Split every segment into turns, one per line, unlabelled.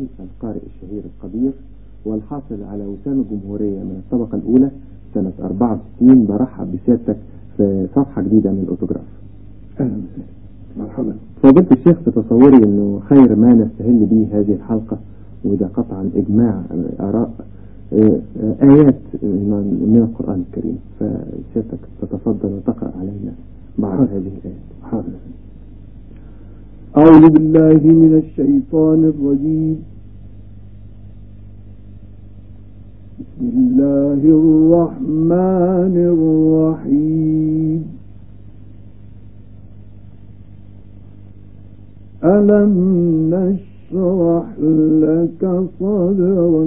إسماعيل القارئ الشهير القدير والحاصل على وسام الجمهورية من الطبقة الأولى سنة 64 برحب بسيادتك في صفحة جديدة من الأوتوجراف
أهلا وسهلا مرحبا
فضلت الشيخ في تصوري أنه خير ما نستهل به هذه الحلقة وده قطعا إجماع آراء آيات من القرآن الكريم فسيادتك تتفضل وتقرأ علينا بعض
حاضر.
هذه الآيات
حاضر أعوذ بالله من الشيطان الرجيم بسم الله الرحمن الرحيم ألم نشرح لك صدرك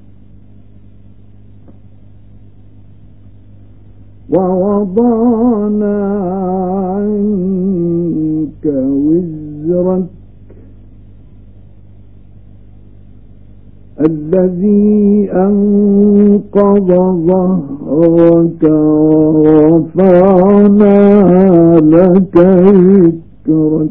ووضعنا عنك وزرك الذي أنقض ظهرك ورفعنا لك ذكرك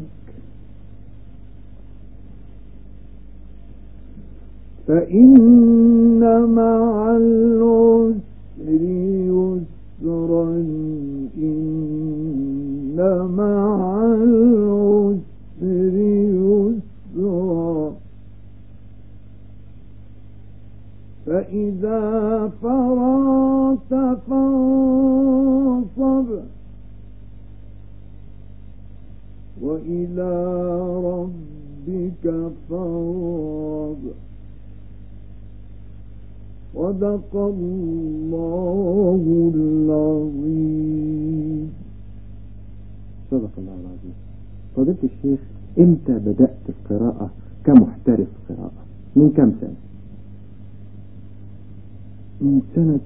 فإن مع العسر يسرا إن مع العسر يسرا فإذا فرغت فانصب وإلى ربك فارغب صدق الله العظيم
صدق الله العظيم فضلت الشيخ امتى بدأت القراءة كمحترف قراءة من كم سنة
من سنة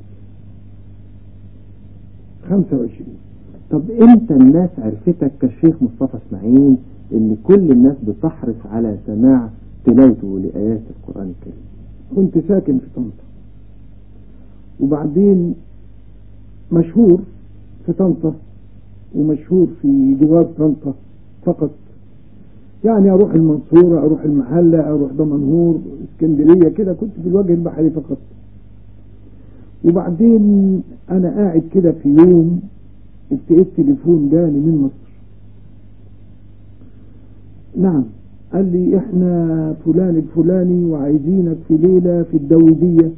25
طب امتى الناس عرفتك كالشيخ مصطفى اسماعيل اللي كل الناس بتحرص على سماع تلاوته لآيات القرآن الكريم
كنت ساكن في طنطا وبعدين مشهور في طنطا ومشهور في جوار طنطا فقط يعني اروح المنصورة اروح المحلة اروح دمنهور اسكندرية كده كنت في الوجه البحري فقط وبعدين انا قاعد كده في يوم التقيت تليفون جاني من مصر نعم قال لي احنا فلان الفلاني وعايزينك في ليلة في الدودية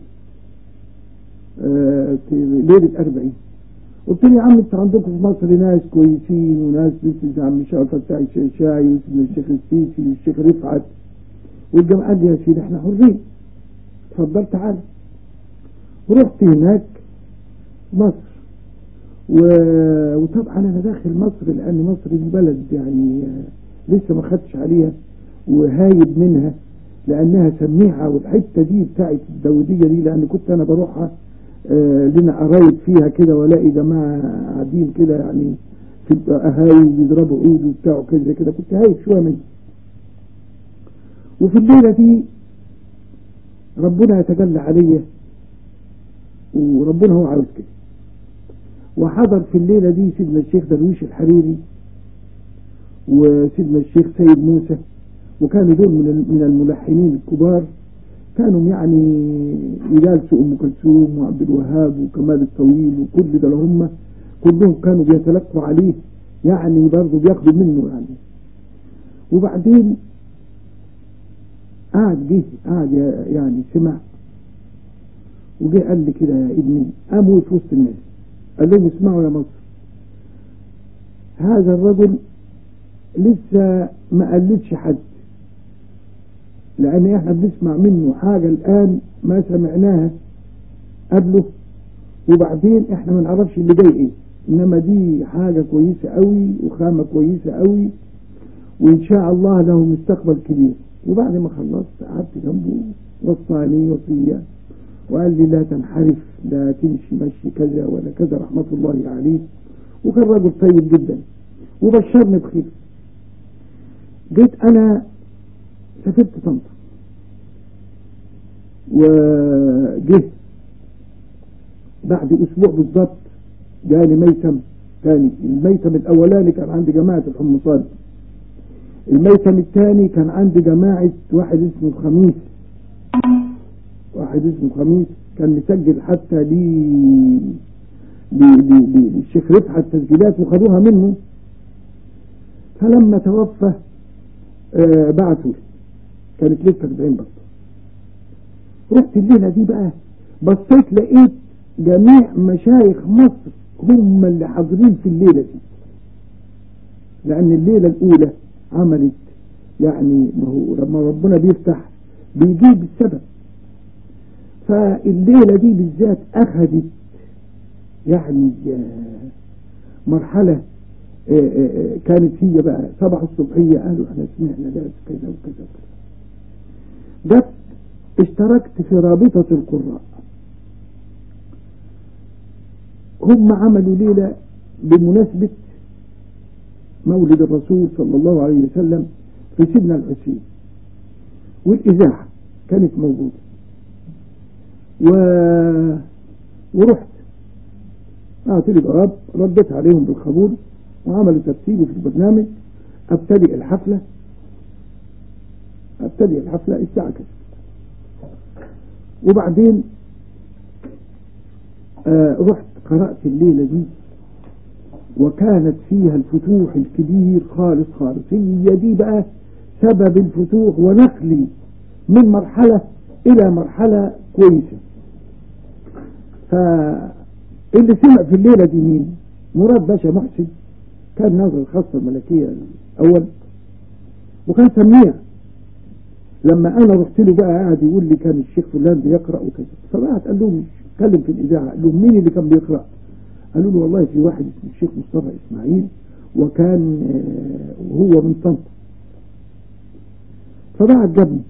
اه في ليلة أربعين قلت له يا عم انت عندكم في مصر ناس كويسين وناس مثل عم شاء فتاح الشرشاي واسم الشيخ السيسي والشيخ رفعت والجماعة قال لي يا سيدي احنا حرين اتفضل تعال ورحت هناك مصر و... وطبعا انا داخل مصر لان مصر دي بلد يعني آه، لسه ما خدتش عليها وهايب منها لانها سميعه والحته دي بتاعت الدوديه دي لان كنت انا بروحها آه، لنا قرايب فيها كده والاقي جماعه قاعدين كده يعني في قهاوي بيضربوا عود وبتاع وكده كده كنت هايب شويه منها وفي الليله دي ربنا يتجلى عليا وربنا هو عاوز كده وحضر في الليلة دي سيدنا الشيخ درويش الحريري وسيدنا الشيخ سيد موسى وكانوا دول من من الملحنين الكبار كانوا يعني يجالسوا ام كلثوم وعبد الوهاب وكمال الطويل وكل ده هم كلهم كانوا بيتلقوا عليه يعني برضه بياخدوا منه يعني وبعدين قعد جه قعد يعني سمع وجه قال لي كده يا ابني قام في وسط الناس قال لهم اسمعوا يا مصر هذا الرجل لسه ما قلدش حد لان احنا بنسمع منه حاجة الان ما سمعناها قبله وبعدين احنا ما نعرفش اللي جاي ايه انما دي حاجة كويسة قوي وخامة كويسة قوي وان شاء الله له مستقبل كبير وبعد ما خلصت قعدت جنبه وصاني وصية وقال لي لا تنحرف لا تمشي مشي كذا ولا كذا رحمة الله عليه وكان راجل طيب جدا وبشرني بخير جيت انا سافرت طنطا وجه بعد اسبوع بالضبط جاني ميتم ثاني الميتم الاولاني كان عند جماعة الحمصان الميتم الثاني كان عندي جماعة واحد اسمه خميس واحد اسمه خميس كان مسجل حتى لي للشيخ رفعت التسجيلات وخدوها منه فلما توفى آه بعثوا لي كانت لسه 40 برضه رحت الليلة دي بقى بصيت لقيت جميع مشايخ مصر هم اللي حاضرين في الليلة دي لأن الليلة الأولى عملت يعني ما هو لما ربنا بيفتح بيجيب السبب فالليلة دي بالذات أخذت يعني مرحلة كانت هي بقى صباح الصبحية قالوا احنا سمعنا درس كذا وكذا وكذا جت اشتركت في رابطة القراء هم عملوا ليلة بمناسبة مولد الرسول صلى الله عليه وسلم في سيدنا الحسين والإذاعة كانت موجودة و... ورحت أعطي لي جواب رديت عليهم بالقبول وعملوا ترتيبي في البرنامج أبتدئ الحفلة أبتدئ الحفلة الساعة كذا وبعدين آه رحت قرأت الليلة دي وكانت فيها الفتوح الكبير خالص خالص هي دي بقى سبب الفتوح ونقلي من مرحلة إلى مرحلة كويسة فاللي سمع في الليلة دي مين مراد باشا محسن كان ناظر الخاصة الملكية الأول وكان سميع لما أنا رحت له بقى قاعد يقول لي كان الشيخ فلان بيقرأ وكذا فبقى قال لهم اتكلم في الإذاعة قال لهم مين اللي كان بيقرأ قالوا له والله في واحد اسمه الشيخ مصطفى إسماعيل وكان هو من طنطا فبعد جابني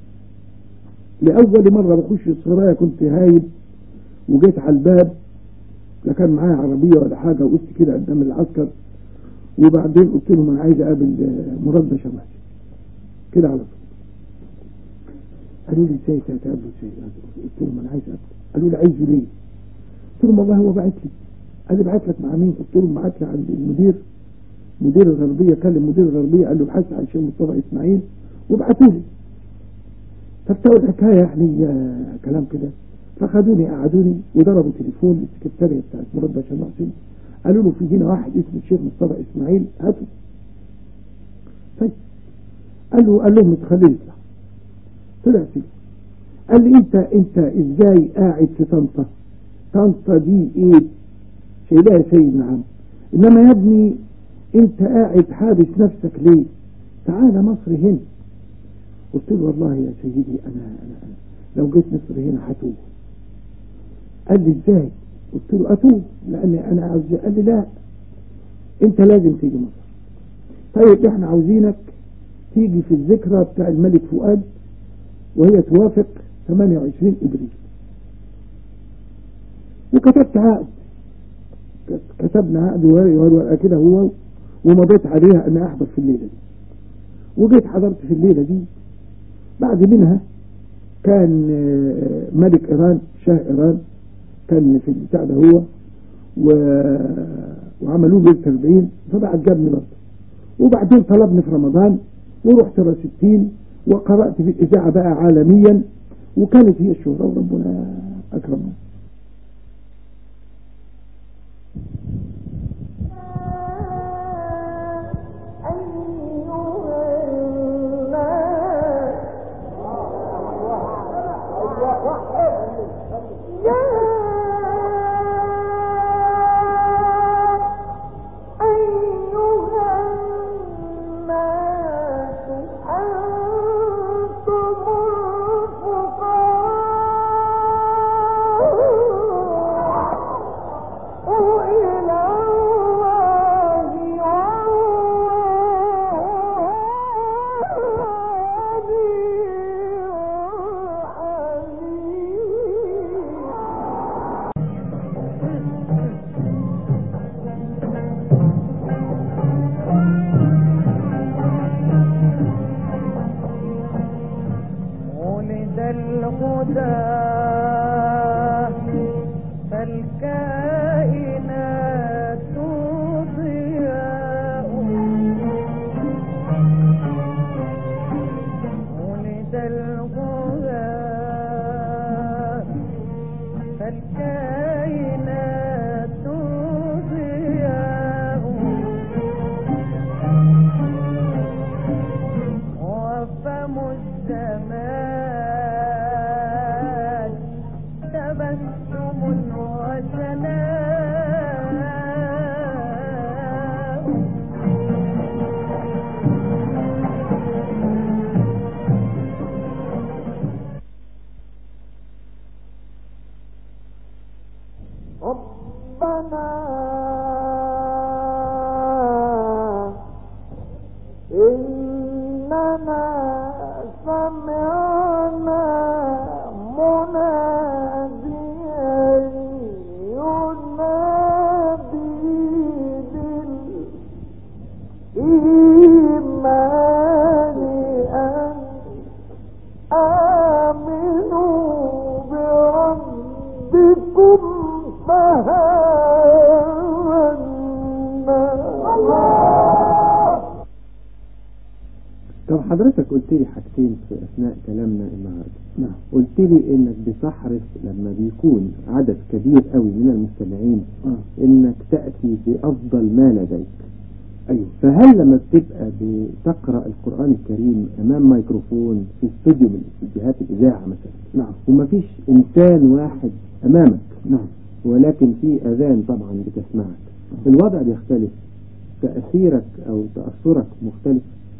لأول مرة بخش السرايا كنت هايب وجيت على الباب لا كان معايا عربية ولا حاجة وقفت كده قدام العسكر وبعدين قلت لهم أنا عايز أقابل مراد باشا مهدي كده على طول قالوا لي ازاي تقابله ازاي قلت لهم أنا عايز أقابله قالوا لي عايزه ليه قلت لهم والله هو بعت لي قال لي بعت لك مع مين قلت لهم بعت لي عند المدير مدير الغربية كلم مدير الغربية قال له ابحث عن الشيخ مصطفى إسماعيل وابعتوا لي فابتدوا الحكاية يعني كلام كده فخدوني قعدوني وضربوا تليفون السكرتارية بتاعت مراد باشا محسن قالوا له في هنا واحد اسمه الشيخ مصطفى اسماعيل هاته طيب قال له قال لهم تخليه يطلع طلع فيه قال لي انت انت ازاي قاعد في طنطا طنطا دي ايه شايلها سيد نعم انما يا ابني انت قاعد حابس نفسك ليه تعال مصر هنا قلت له والله يا سيدي انا انا, أنا لو جيت مصر هنا هتوب قال لي ازاي قلت له اتوب لان انا عاوز قال لي لا انت لازم تيجي مصر طيب احنا عاوزينك تيجي في الذكرى بتاع الملك فؤاد وهي توافق 28 ابريل وكتبت عقد كتبنا عقد ورقه كده هو ومضيت عليها ان احضر في الليله دي وجيت حضرت في الليله دي بعد منها كان ملك ايران شاه ايران كان في البتاع ده هو و... وعملوه ليله 40 فبعد جابني برضه وبعدين طلبني في رمضان ورحت راس التين وقرأت في الإذاعة بقى عالميا وكانت هي الشهرة وربنا أكرمنا
فالكائنات ضياء الكائنات ضياء وفم الزمان تبسم وسناء ربنا إننا سمعنا مناديا ينادي بالإيمان أن آمنوا بربكم فآمنا
طب حضرتك قلت لي حاجتين في أثناء كلامنا النهاردة
نعم
قلت لي إنك بتحرص لما بيكون عدد كبير قوي من المستمعين
آه.
إنك تأتي بأفضل ما لديك
أيوه
فهل لما بتبقى بتقرأ القرآن الكريم أمام ميكروفون في استوديو من استديوهات الإذاعة مثلا
نعم
ومفيش إنسان واحد أمامك
نعم
ولكن في أذان طبعا بتسمعك الوضع بيختلف تأثيرك أو تأثرك مختلف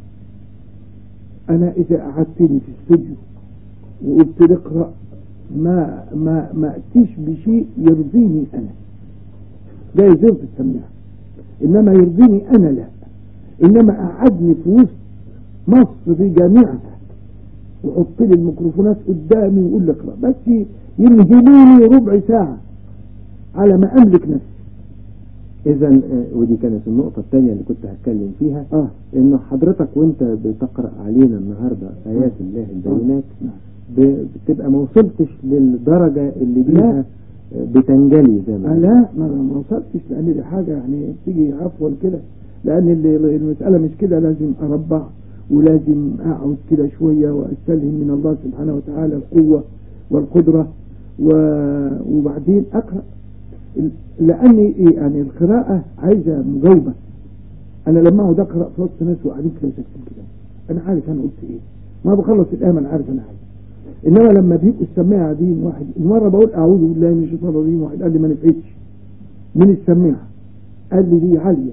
أنا إذا قعدتني في الاستوديو وقلت لي اقرأ ما ما ما أتيش بشيء يرضيني أنا لا يرضي السماع إنما يرضيني أنا لا إنما قعدني في وسط مصر بجميعها وحط لي الميكروفونات قدامي ويقول لي اقرأ بس ينهلوني ربع ساعة على ما أملك نفسي
إذا ودي كانت النقطة الثانية اللي كنت هتكلم فيها
آه
إنه حضرتك وأنت بتقرأ علينا النهاردة آيات الله البينات
نعم.
ب- بتبقى ما وصلتش للدرجة اللي
لا.
بيها بتنجلي زي ما
آه لا ما ما وصلتش لان دي حاجه يعني تيجي عفوا كده لان اللي- المساله مش كده لازم اربع ولازم اقعد كده شويه واستلهم من الله سبحانه وتعالى القوه والقدره و- وبعدين اقرا ال- لاني إيه يعني القراءه عايزه مجاوبه انا لما اقعد اقرا في وسط ناس وقاعدين كده وساكتين كده انا عارف انا قلت ايه ما بخلص الايه ما انا عارف انا عايز انما لما بيبقوا السماعه دي واحد مره بقول اعوذ بالله من الشيطان الرجيم واحد قال لي ما نفعتش من السماعه قال لي دي عاليه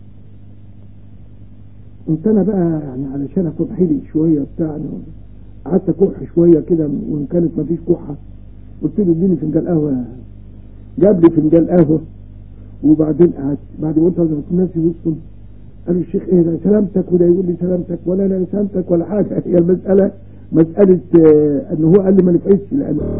قمت انا بقى يعني علشان اخد حيلي شويه بتاع قعدت اكح شويه كده وان كانت ما فيش كحه قلت له اديني فنجان قهوه جاب لي فنجان قهوه وبعدين قعدت بعد ما قلت لازم الناس يبصوا قالوا الشيخ ايه ده سلامتك وده يقول لي سلامتك ولا انا سلامتك ولا حاجه هي المساله مساله آه، ان هو قال لي ما نفعتش لان